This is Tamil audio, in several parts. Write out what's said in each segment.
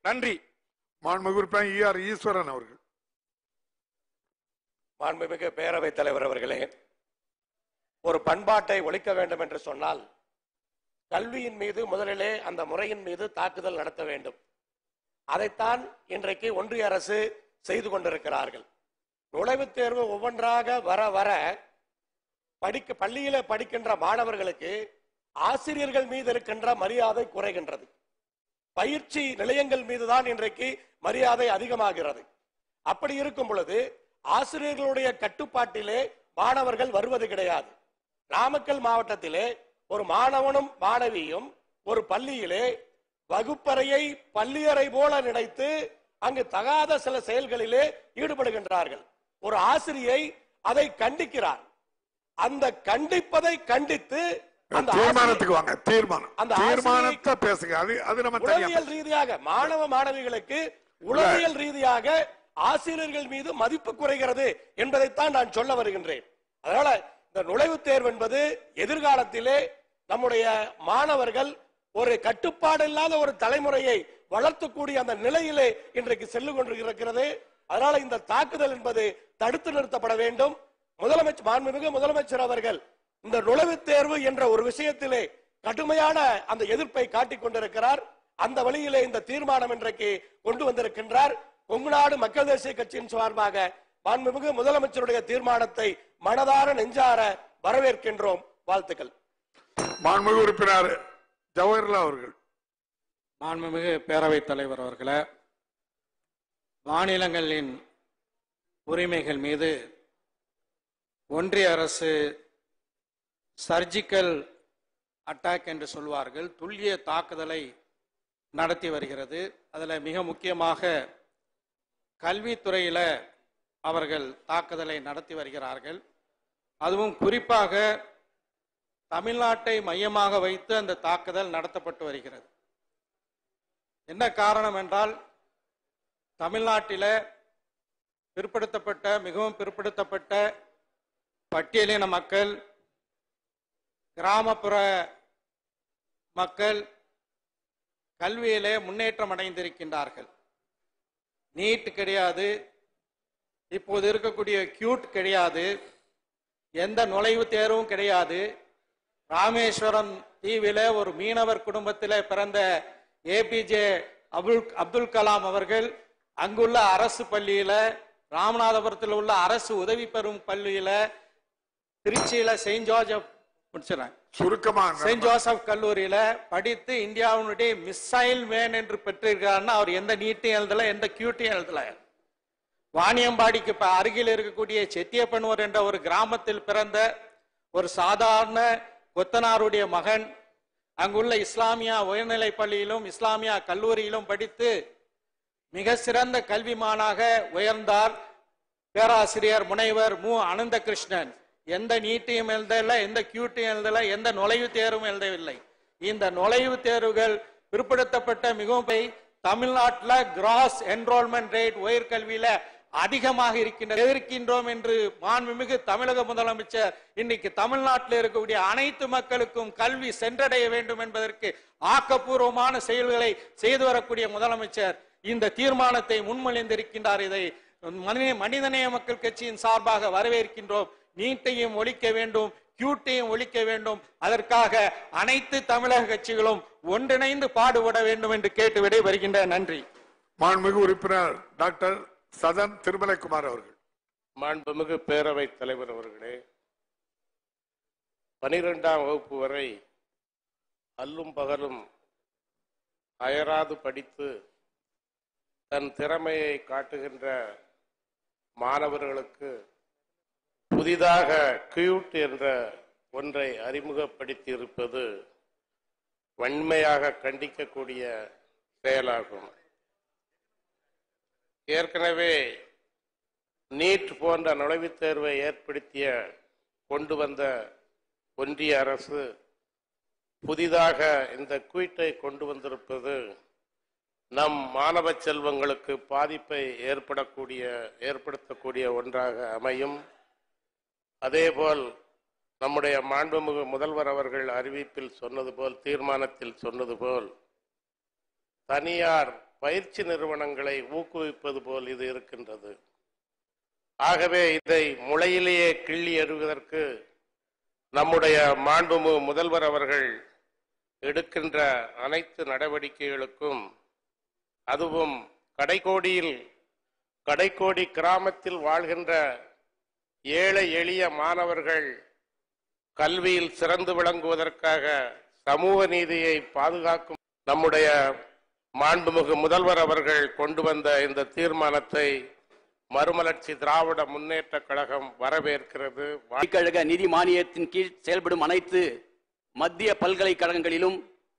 நன்றி மாண்புமிகு உறுப்பினர் ஈ ஆர் ஈஸ்வரன் அவர்கள் மாண்புமிகு பேரவைத் தலைவர் அவர்களே ஒரு பண்பாட்டை ஒழிக்க வேண்டும் என்று சொன்னால் கல்வியின் மீது முதலிலே அந்த முறையின் மீது தாக்குதல் நடத்த வேண்டும் அதைத்தான் இன்றைக்கு ஒன்றிய அரசு செய்து கொண்டிருக்கிறார்கள் நுழைவுத் தேர்வு ஒவ்வொன்றாக வர வர படிக்க பள்ளியில படிக்கின்ற மாணவர்களுக்கு ஆசிரியர்கள் மீது இருக்கின்ற மரியாதை குறைகின்றது பயிற்சி நிலையங்கள் மீதுதான் இன்றைக்கு மரியாதை அதிகமாகிறது அப்படி இருக்கும் பொழுது ஆசிரியர்களுடைய கட்டுப்பாட்டிலே மாணவர்கள் வருவது கிடையாது நாமக்கல் மாவட்டத்திலே ஒரு மாணவனும் மாணவியும் ஒரு பள்ளியிலே வகுப்பறையை பள்ளியறை போல நினைத்து அங்கு தகாத சில செயல்களிலே ஈடுபடுகின்றார்கள் ஒரு ஆசிரியை அதை கண்டிக்கிறார் அந்த கண்டிப்பதை கண்டித்து அந்த ஆசிரியர் தீர்மானத்துக்கு வாங்க தீர்மானம் அந்த தீர்மானத்தை பேசுங்க அது அது நம்ம தனியா உளவியல் ரீதியாக மாணவ மாணவிகளுக்கு உளவியல் ரீதியாக ஆசிரியர்கள் மீது மதிப்பு குறைகிறது என்பதைத்தான் நான் சொல்ல வருகின்றேன் அதனால இந்த நுழைவுத் தேர்வு என்பது எதிர்காலத்திலே நம்முடைய மாணவர்கள் ஒரு கட்டுப்பாடு இல்லாத ஒரு தலைமுறையை வளர்த்தக்கூடிய அந்த நிலையிலே இன்றைக்கு செல்லு கொண்டிருக்கிறது அதனால இந்த தாக்குதல் என்பது தடுத்து நிறுத்தப்பட வேண்டும் முதலமைச்சர் மாண்புமிகு முதலமைச்சர் அவர்கள் இந்த நுழைவுத் தேர்வு என்ற ஒரு விஷயத்திலே கடுமையான அந்த எதிர்ப்பை காட்டிக் கொண்டிருக்கிறார் அந்த வழியிலே இந்த தீர்மானம் இன்றைக்கு கொண்டு வந்திருக்கின்றார் கொங்குநாடு மக்கள் தேசிய கட்சியின் சார்பாக மாண்புமிகு முதலமைச்சருடைய தீர்மானத்தை மனதார நெஞ்சார வரவேற்கின்றோம் வாழ்த்துக்கள் மாண்புமிகு உறுப்பினர் ஜவஹர்லால் அவர்கள் மாண்புமிகு பேரவைத் தலைவர் அவர்களே மாநிலங்களின் உரிமைகள் மீது ஒன்றிய அரசு சர்ஜிக்கல் அட்டாக் என்று சொல்வார்கள் துல்லிய தாக்குதலை நடத்தி வருகிறது அதில் மிக முக்கியமாக கல்வித்துறையில் அவர்கள் தாக்குதலை நடத்தி வருகிறார்கள் அதுவும் குறிப்பாக தமிழ்நாட்டை மையமாக வைத்து அந்த தாக்குதல் நடத்தப்பட்டு வருகிறது என்ன காரணம் என்றால் தமிழ்நாட்டில பிற்படுத்தப்பட்ட மிகவும் பிற்படுத்தப்பட்ட பட்டியலின மக்கள் கிராமப்புற மக்கள் கல்வியிலே முன்னேற்றம் அடைந்திருக்கின்றார்கள் நீட் கிடையாது இப்போது இருக்கக்கூடிய கியூட் கிடையாது எந்த நுழைவுத் தேர்வும் கிடையாது ராமேஸ்வரம் தீவில ஒரு மீனவர் குடும்பத்திலே பிறந்த ஏபிஜே அப்துல் அப்துல் கலாம் அவர்கள் அங்குள்ள அரசு பள்ளியில ராமநாதபுரத்தில் உள்ள அரசு உதவி பெறும் பள்ளியில திருச்சியில செயின்ட் ஜோசப் முடிச்சிடறேன் சுருக்கமா செயின்ட் ஜோசப் கல்லூரியில படித்து இந்தியாவினுடைய மிசைல் மேன் என்று பெற்றிருக்கிறார்னா அவர் எந்த நீட்டையும் எழுதல எந்த கியூட்டையும் எழுதல வாணியம்பாடிக்கு இப்ப அருகில் இருக்கக்கூடிய செத்தியப்பனூர் என்ற ஒரு கிராமத்தில் பிறந்த ஒரு சாதாரண கொத்தனாருடைய மகன் அங்குள்ள இஸ்லாமியா உயர்நிலைப் பள்ளியிலும் இஸ்லாமியா கல்லூரியிலும் படித்து மிக சிறந்த கல்விமானாக உயர்ந்தார் பேராசிரியர் முனைவர் மு அனந்த கிருஷ்ணன் எந்த நீட்டையும் எழுதல எந்த கியூட்டையும் எழுதல எந்த நுழைவுத் தேர்வும் எழுதவில்லை இந்த நுழைவுத் தேர்வுகள் பிற்படுத்தப்பட்ட மிகவும் பை- தமிழ்நாட்டுல கிராஸ் என்ரோல்மெண்ட் ரேட் உயர்கல்வியில அதிகமாக இருக்கின்றது எதிர்க்கின்றோம் என்று மாண்புமிகு தமிழக முதலமைச்சர் இன்னைக்கு தமிழ்நாட்டில் இருக்கக்கூடிய அனைத்து மக்களுக்கும் கல்வி சென்றடைய வேண்டும் என்பதற்கு ஆக்கப்பூர்வமான செயல்களை செய்து வரக்கூடிய முதலமைச்சர் இந்த தீர்மானத்தை முன்மொழிந்திருக்கின்றார் இதை மனித- மனிதநேய மக்கள் கட்சியின் சார்பாக வரவேற்கின்றோம் நீட்டையும் ஒழிக்க வேண்டும் கியூட்டையும் ஒழிக்க வேண்டும் அதற்காக அனைத்து தமிழக கட்சிகளும் ஒன்றிணைந்து பாடுபட வேண்டும் என்று கேட்டு விடைபெறுகின்ற நன்றி மாண்புமிகு உறுப்பினர் டாக்டர் சதன் திருமலைக்குமார் அவர்கள் மாண்புமிகு பேரவைத் தலைவர் அவர்களே பனிரெண்டாம் வகுப்பு வரை அல்லும் பகலும் அயராது படித்து தன் திறமையை காட்டுகின்ற மாணவர்களுக்கு புதிதாக கியூட் என்ற ஒன்றை அறிமுகப்படுத்தி இருப்பது வன்மையாக கண்டிக்கக்கூடிய செயலாகும் ஏற்கனவே நீட் போன்ற நுழைவுத் தேர்வை ஏற்படுத்திய கொண்டு வந்த ஒன்றிய அரசு புதிதாக இந்த குயிட்டை கொண்டு வந்திருப்பது நம் மாணவ செல்வங்களுக்கு பாதிப்பை ஏற்படக்கூடிய ஏற்படுத்தக்கூடிய ஒன்றாக அமையும் அதேபோல் நம்முடைய மாண்புமிகு முதல்வர் அவர்கள் அறிவிப்பில் சொன்னது போல் தீர்மானத்தில் சொன்னது போல் தனியார் பயிற்சி நிறுவனங்களை ஊக்குவிப்பது போல் இது இருக்கின்றது ஆகவே இதை முளையிலேயே கிள்ளி எறிவதற்கு நம்முடைய மாண்புமிகு முதல்வர் அவர்கள் எடுக்கின்ற அனைத்து நடவடிக்கைகளுக்கும் அதுவும் கடைக்கோடியில் கடைக்கோடி கிராமத்தில் வாழ்கின்ற ஏழை எளிய மாணவர்கள் கல்வியில் சிறந்து விளங்குவதற்காக சமூக நீதியை பாதுகாக்கும் நம்முடைய மாண்புமிகு முதல்வர் அவர்கள் கொண்டு வந்த இந்த தீர்மானத்தை மறுமலர்ச்சி திராவிட முன்னேற்ற கழகம் வரவேற்கிறது வா- கழக நிதி மானியத்தின் கீழ் செயல்படும் அனைத்து மத்திய பல்கலைக்கழகங்களிலும்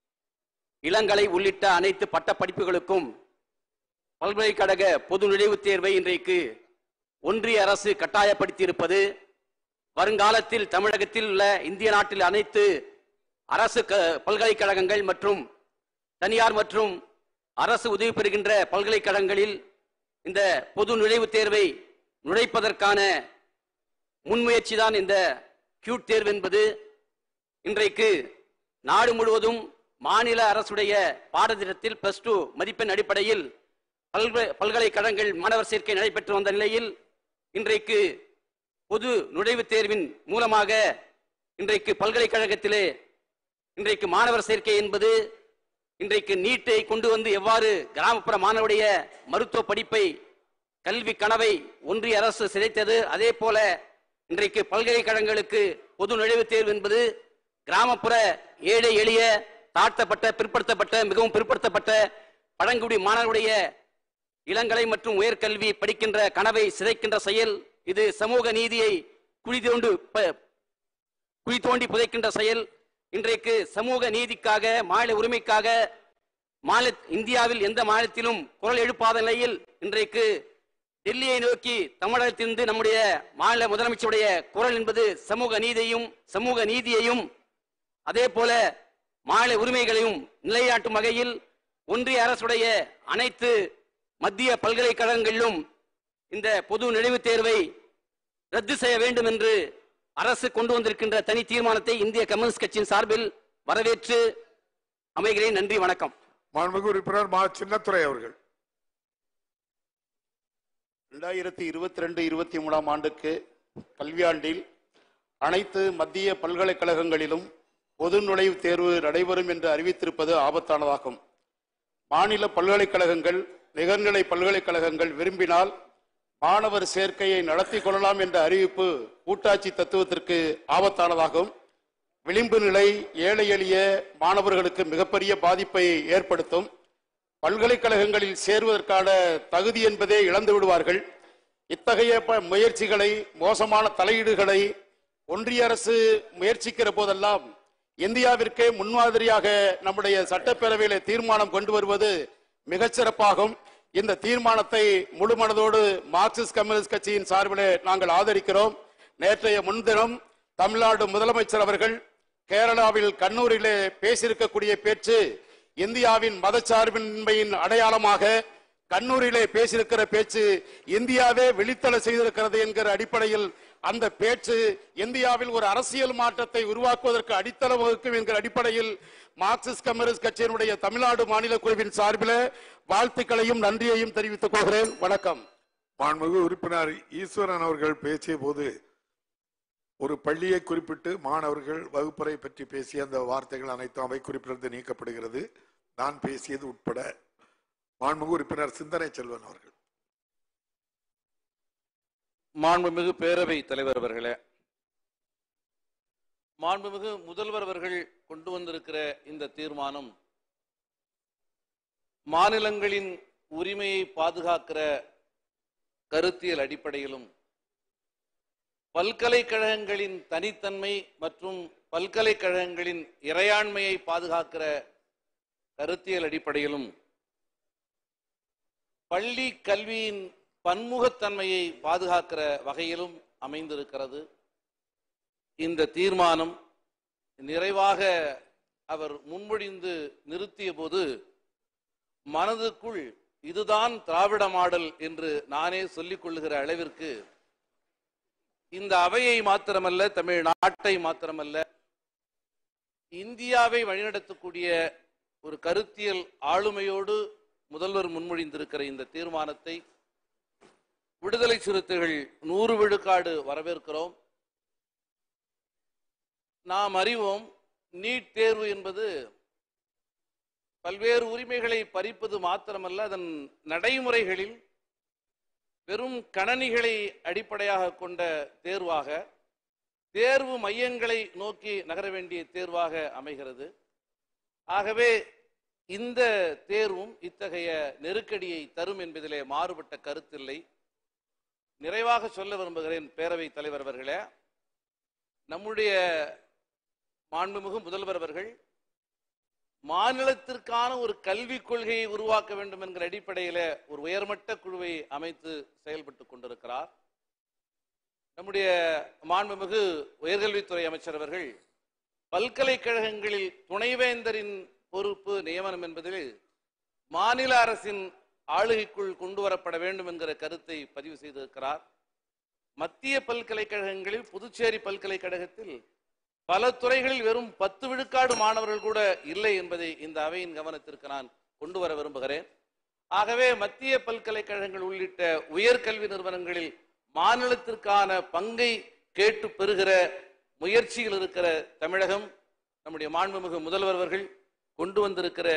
இளங்கலை உள்ளிட்ட அனைத்து பட்ட படிப்புகளுக்கும் பல்கலைக்கழக பொது நுழைவுத் தேர்வை இன்றைக்கு ஒன்றிய அரசு கட்டாயப்படுத்தியிருப்பது வருங்காலத்தில் தமிழகத்தில் உள்ள இந்திய நாட்டில் அனைத்து அரசு க- பல்கலைக்கழகங்கள் மற்றும் தனியார் மற்றும் அரசு உதவி பெறுகின்ற பல்கலைக்கழகங்களில் இந்த பொது நுழைவுத் தேர்வை நுழைப்பதற்கான முன்முயற்சி தான் இந்த கியூட் தேர்வு என்பது இன்றைக்கு நாடு முழுவதும் மாநில அரசுடைய பாடத்திட்டத்தில் பிளஸ் டூ மதிப்பெண் அடிப்படையில் பல்கலை பல்கலைக்கழகங்கள் மாணவர் சேர்க்கை நடைபெற்று வந்த நிலையில் இன்றைக்கு பொது நுழைவுத் தேர்வின் மூலமாக இன்றைக்கு பல்கலைக்கழகத்திலே இன்றைக்கு மாணவர் சேர்க்கை என்பது இன்றைக்கு நீட்டை கொண்டு வந்து எவ்வாறு கிராமப்புற மாணவருடைய மருத்துவ படிப்பை கல்வி கனவை ஒன்றிய அரசு சிதைத்தது அதே போல இன்றைக்கு பல்கலைக்கழகங்களுக்கு பொது நுழைவுத் தேர்வு என்பது கிராமப்புற ஏழை எளிய தாழ்த்தப்பட்ட பிற்படுத்தப்பட்ட மிகவும் பிற்படுத்தப்பட்ட பழங்குடி மாணவருடைய இளங்கலை மற்றும் உயர்கல்வி படிக்கின்ற கனவை சிதைக்கின்ற செயல் இது சமூக நீதியை குழி தோண்டு ப- குழி தோண்டி புதைக்கின்ற செயல் இன்றைக்கு சமூக நீதிக்காக மாநில உரிமைக்காக மாநில இந்தியாவில் எந்த மாநிலத்திலும் குரல் எழுப்பாத நிலையில் இன்றைக்கு டெல்லியை நோக்கி தமிழகத்திலிருந்து நம்முடைய மாநில முதலமைச்சருடைய குரல் என்பது சமூக நீதியையும் சமூக நீதியையும் அதே போல மாநில உரிமைகளையும் நிலைநாட்டும் வகையில் ஒன்றிய அரசுடைய அனைத்து மத்திய பல்கலைக்கழகங்களிலும் இந்த பொது நுழைவுத் தேர்வை ரத்து செய்ய வேண்டும் என்று அரசு கொண்டு வந்திருக்கின்ற தனி தீர்மானத்தை இந்திய கம்யூனிஸ்ட் கட்சியின் சார்பில் வரவேற்று அமைகிறேன் நன்றி வணக்கம் மாண்புமிகு உறுப்பினர் மா சின்னத்துரை அவர்கள் ரெண்டாயிரத்தி இருபத்தி ரெண்டு இருபத்தி மூணாம் ஆண்டுக்கு கல்வியாண்டில் அனைத்து மத்திய பல்கலைக்கழகங்களிலும் பொது நுழைவுத் தேர்வு நடைபெறும் என்று அறிவித்திருப்பது ஆபத்தானதாகும் மாநில பல்கலைக்கழகங்கள் நிகர்நிலை பல்கலைக்கழகங்கள் விரும்பினால் மாணவர் சேர்க்கையை நடத்தி கொள்ளலாம் என்ற அறிவிப்பு கூட்டாட்சி தத்துவத்திற்கு ஆபத்தானதாகும் விளிம்பு நிலை ஏழை எளிய மாணவர்களுக்கு மிகப்பெரிய பாதிப்பை ஏற்படுத்தும் பல்கலைக்கழகங்களில் சேருவதற்கான தகுதி என்பதே இழந்து விடுவார்கள் இத்தகைய ப- முயற்சிகளை மோசமான தலையீடுகளை ஒன்றிய அரசு முயற்சிக்கிற போதெல்லாம் இந்தியாவிற்கே முன்மாதிரியாக நம்முடைய சட்டப்பேரவையில தீர்மானம் கொண்டு வருவது மிகச் சிறப்பாகும் இந்த தீர்மானத்தை முழு மனதோடு மார்க்சிஸ்ட் கம்யூனிஸ்ட் கட்சியின் சார்பிலே நாங்கள் ஆதரிக்கிறோம் நேற்றைய முன்தினம் தமிழ்நாடு முதலமைச்சர் அவர்கள் கேரளாவில் கண்ணூரிலே பேசியிருக்கக்கூடிய பேச்சு இந்தியாவின் மதச்சார்பின்மையின் அடையாளமாக கண்ணூரிலே பேசியிருக்கிற பேச்சு இந்தியாவே விழித்தலை செய்திருக்கிறது என்கிற அடிப்படையில் அந்த பேச்சு இந்தியாவில் ஒரு அரசியல் மாற்றத்தை உருவாக்குவதற்கு அடித்தளம் வகுக்கும் என்கிற அடிப்படையில் மார்க்சிஸ்ட் கம்யூனிஸ்ட் கட்சியினுடைய தமிழ்நாடு மாநில குழுவின் சார்பில் வாழ்த்துக்களையும் நன்றியையும் தெரிவித்துக் கொள்கிறேன் வணக்கம் மாண்புமிகு உறுப்பினர் ஈஸ்வரன் அவர்கள் பேசிய போது ஒரு பள்ளியை குறிப்பிட்டு மாணவர்கள் வகுப்பறை பற்றி பேசிய அந்த வார்த்தைகள் அனைத்தும் அவை குறிப்பிலிருந்து நீக்கப்படுகிறது நான் பேசியது உட்பட மாண்புமிகு உறுப்பினர் சிந்தனை செல்வன் அவர்கள் மாண்புமிகு பேரவை தலைவர் அவர்களே மாண்புமிகு முதல்வர் அவர்கள் கொண்டு வந்திருக்கிற இந்த தீர்மானம் மாநிலங்களின் உரிமையை பாதுகாக்கிற கருத்தியல் அடிப்படையிலும் பல்கலைக்கழகங்களின் தனித்தன்மை மற்றும் பல்கலைக்கழகங்களின் இறையாண்மையை பாதுகாக்கிற கருத்தியல் அடிப்படையிலும் பள்ளி கல்வியின் பன்முகத்தன்மையை பாதுகாக்கிற வகையிலும் அமைந்திருக்கிறது இந்த தீர்மானம் நிறைவாக அவர் முன்மொழிந்து நிறுத்திய போது மனதுக்குள் இதுதான் திராவிட மாடல் என்று நானே சொல்லிக் கொள்ளுகிற அளவிற்கு இந்த அவையை மாத்திரமல்ல தமிழ்நாட்டை மாத்திரமல்ல இந்தியாவை வழிநடத்தக்கூடிய ஒரு கருத்தியல் ஆளுமையோடு முதல்வர் முன்மொழிந்திருக்கிற இந்த தீர்மானத்தை விடுதலை சிறுத்தைகள் நூறு விழுக்காடு வரவேற்கிறோம் நாம் அறிவோம் நீட் தேர்வு என்பது பல்வேறு உரிமைகளை பறிப்பது மாத்திரமல்ல அதன் நடைமுறைகளில் வெறும் கணனிகளை அடிப்படையாக கொண்ட தேர்வாக தேர்வு மையங்களை நோக்கி நகர வேண்டிய தேர்வாக அமைகிறது ஆகவே இந்த தேர்வும் இத்தகைய நெருக்கடியை தரும் என்பதிலே மாறுபட்ட கருத்தில்லை நிறைவாக சொல்ல விரும்புகிறேன் பேரவைத் தலைவர் அவர்களே நம்முடைய மாண்புமிகு முதல்வர் அவர்கள் மாநிலத்திற்கான ஒரு கல்விக் கொள்கையை உருவாக்க வேண்டும் என்கிற அடிப்படையில ஒரு உயர்மட்ட குழுவை அமைத்து செயல்பட்டு கொண்டிருக்கிறார் நம்முடைய மாண்புமிகு உயர்கல்வித்துறை அமைச்சர் அவர்கள் பல்கலைக்கழகங்களில் துணைவேந்தரின் பொறுப்பு நியமனம் என்பதில் மாநில அரசின் ஆளுகைக்குள் கொண்டு வரப்பட வேண்டும் என்கிற கருத்தை பதிவு செய்திருக்கிறார் மத்திய பல்கலைக்கழகங்களில் புதுச்சேரி பல்கலைக்கழகத்தில் பல துறைகளில் வெறும் பத்து விழுக்காடு மாணவர்கள் கூட இல்லை என்பதை இந்த அவையின் கவனத்திற்கு நான் கொண்டு வர விரும்புகிறேன் ஆகவே மத்திய பல்கலைக்கழகங்கள் உள்ளிட்ட உயர்கல்வி நிறுவனங்களில் மாநிலத்திற்கான பங்கை கேட்டு பெறுகிற முயற்சியில் இருக்கிற தமிழகம் நம்முடைய மாண்புமிகு முதல்வர் அவர்கள் கொண்டு வந்திருக்கிற